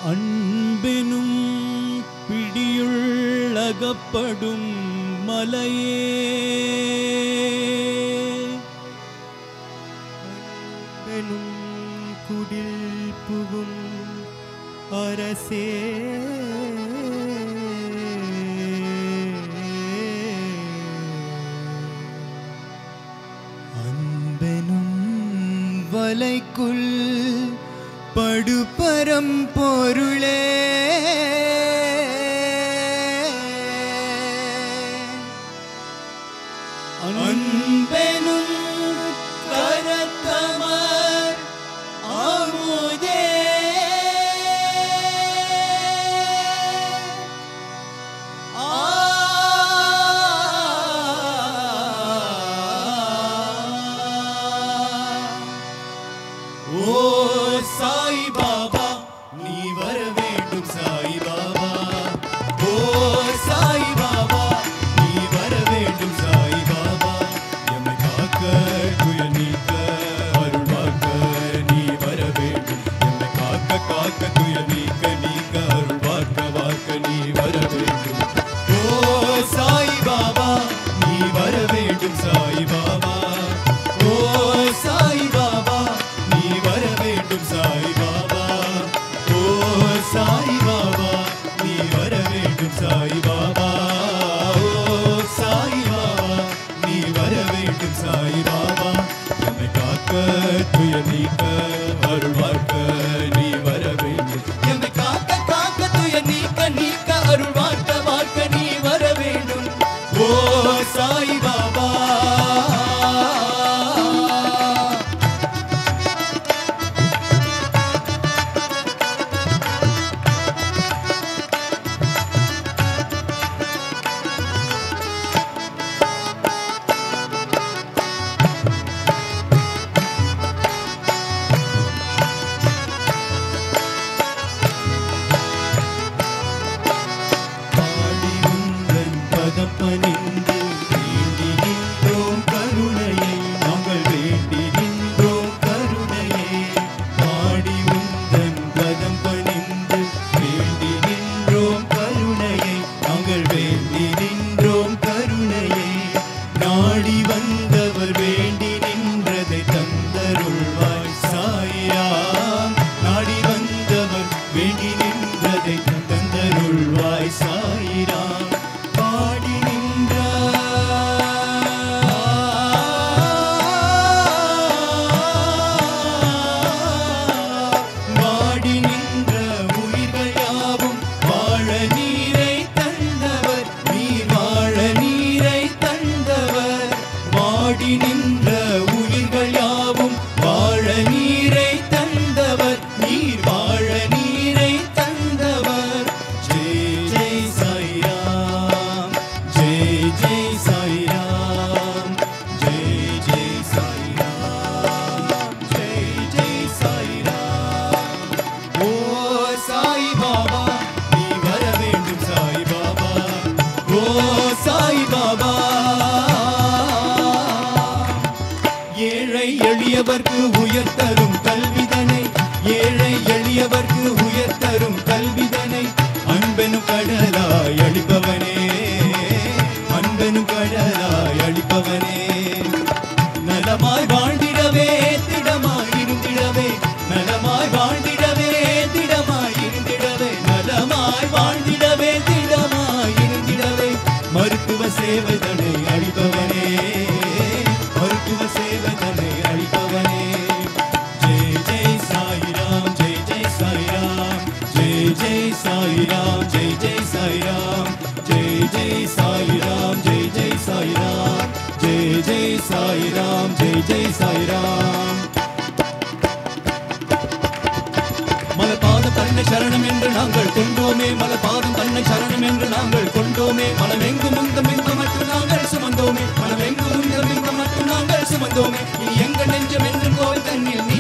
அன்பெனும் பிடியுள் அகப்படும் மலையே எனும் குடில் புகும் அரசே அன்பெனும் வலைக்குள் படுபரம் பொருளே அன்பெனும் கரத்தமர் அமுதே ஓ சாய் பாபா நீ வர வேண்டும் சாய் பாபா ஓ சாய் பாபா நீ வர வேண்டும் சாய் பாபா எம்மை காக்க துயர் நீக்க அருள் வாக்க நீ வர வேண்டும் எம்மை காக்க காக்க துயர் நீக்க நீக்க அருள் வாக்க வாக்க நீ வர வேண்டும் ஓ சாய் பாபா நீ வர வேண்டும் சாய் பாபா ஓ சாய் பாபா நீ வர வேண்டும் சாய் பாபா ஓ சாய் பாபா நீ வர வேண்டும் சாய் பாபா ஓ சாய் பாபா நீ வர வேண்டும் சாய் பாபா என்னை காக்க துயர் நீக்க அருள் வாக்க நீ வர வேண்டும் என்னை காக்க காக்க துயர் நீக்க நீக்க அருள் வாக்க வாக்க நீ வர வேண்டும் ஓ சாய் பாபா பாடி உந்தன் பதம் பணிந்து வேண்டி நின்றோம் கருணையை நாங்கள் வேண்டி நின்றோம் கருணையை பாடி உந்தன் பதம் பணிந்து வேண்டி நின்றோம் கருணையை நாங்கள் வேண்டி நின்றோம் கருணையை நாடி வந்தவர் வேண்டி நின்றதை தந்தருள்வாய் சாயாம் நாடி வந்தவர் வேண்டி நின்றதை தந்தருள்வாய் சாயிராம் பாடி நின்றார் வாடி நின்ற உயிர்கள் யாவும் வாழ நீரை தந்தவர் நீர் வாழ நீரை தந்தவர் வாடி நின்ற உயிர்கள் யாவும் வாழ நீரை தந்தவர் நீர் வாழ நீரை தந்தவர் ஜெய் ஜெய் சாய்ராம் ஜெய் ஜெய் சாய்ராம் ஜெய் ஜெய் சாய்ராம் ஜெய் ஜெய் சாய்ராம் ஓ சாய் பாபா நீ வர வேண்டும் சாய் பாபா ஓ சாய் பாபா ஏழை எளியவர்க்கு உயர்த்தரும் கல்விதனை ஏழை எளியவர்க்கு உயர்த்தரும் கல்விதனை அன்பெனும் கடலாய் அளிப்பவனே அன்பெனும் கடலாய் அளிப்பவனே நலமாய் வாழ்ந்திடவே திடமாய் இருந்திடவே நலமாய் வாழ்ந்திடவே திடமாய் இருந்திடவே நலமாய் வாழ்ந்திடவே திடமாய் இருந்திடவே மருத்துவ சேவைதனை அளிப்பவனே மருத்துவ சேவைதனை அளிப்பவனே ஜெய் ஜெய் சாய்ராம் ஜெய் ஜெய் சாய்ராம் ஜெய் ஜெய் சாய்ராம் ஜெய் ஜெய் சாய்ராம் ஜெய் ஜெய் சாய்ராம் ஜெய் ஜெய் சாய்ராம் ஜெய் ஜெய் சாய்ராம் ஜெய் ஜெய் சாய்ராம் மலபாதம் தன்னை சரணம் என்று நாங்கள் கொண்டோமே மலபாதம் தன்னை சரணம் என்று நாங்கள் கொண்டோமே மனம் எங்கும் உந்தம் எங்கும் மட்டும் நாங்கள் சுமந்தோமே மனம் எங்கும் உந்தம் எங்கும் மட்டும் நாங்கள் சுமந்தோமே இனி எங்கள் நெஞ்சம் என்று கோவில் தன்னில்